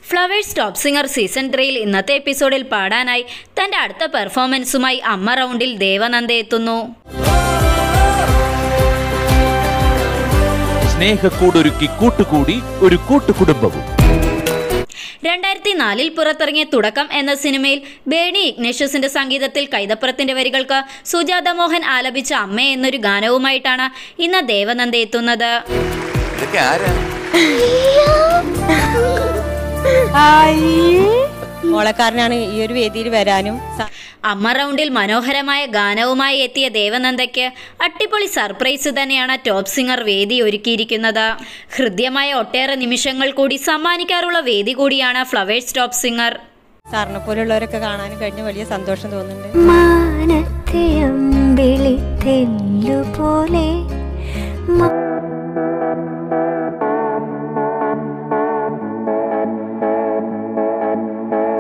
flowers top singer season ത്രീയിൽ ഇന്നത്തെ എപ്പിസോഡിൽ പാടാനായി തന്റെ അടുത്ത പെർഫോമൻസുമായി അമ്മ റൗണ്ടിൽ ദേവനന്ദ എത്തുന്നു സ്നേഹക്കൂടൊരുക്കി കൂട്ടുകൂടി ഒരു കൂട്ടുകുടുംബവും രണ്ടായിരത്തി നാലിൽ പുറത്തിറങ്ങിയ തുടക്കം എന്ന സിനിമയിൽ ബേണി ഇഗ്നേഷ്യസിന്റെ സംഗീതത്തിൽ കൈതപ്പുറത്തിന്റെ വരികൾക്ക് സുജാത മോഹൻ ആലപിച്ച അമ്മ എന്നൊരു ഗാനവുമായിട്ടാണ് ഇന്ന് ദേവനന്ദ എത്തുന്നത് ഇതൊക്കെ ആരാ മോളക്കാരനാണ് ഈ ഒരു വേദിയിൽ വരാനും സ- അമ്മ റൗണ്ടിൽ മനോഹരമായ ഗാനവുമായി എത്തിയ ദേവനന്ദയ്ക്ക് അട്ടിപ്പൊളി സർപ്രൈസ് തന്നെയാണ് ടോപ്പ് സിംഗർ വേദി ഒരുക്കിയിരിക്കുന്നത് ഹൃദ്യമായ ഒട്ടേറെ നിമിഷങ്ങൾ കൂടി സമ്മാനിക്കാറുള്ള വേദി കൂടിയാണ് ഫ്ലവേഴ്സ് ടോപ്പ് സിംഗർ സാറിനെ പോലുള്ളവരൊക്കെ കാണാനും കഴിഞ്ഞ വലിയ സന്തോഷം തോന്നുന്നുണ്ട് മാനത്തെ അമ്പിളി തെല്ലുപോലെ മ-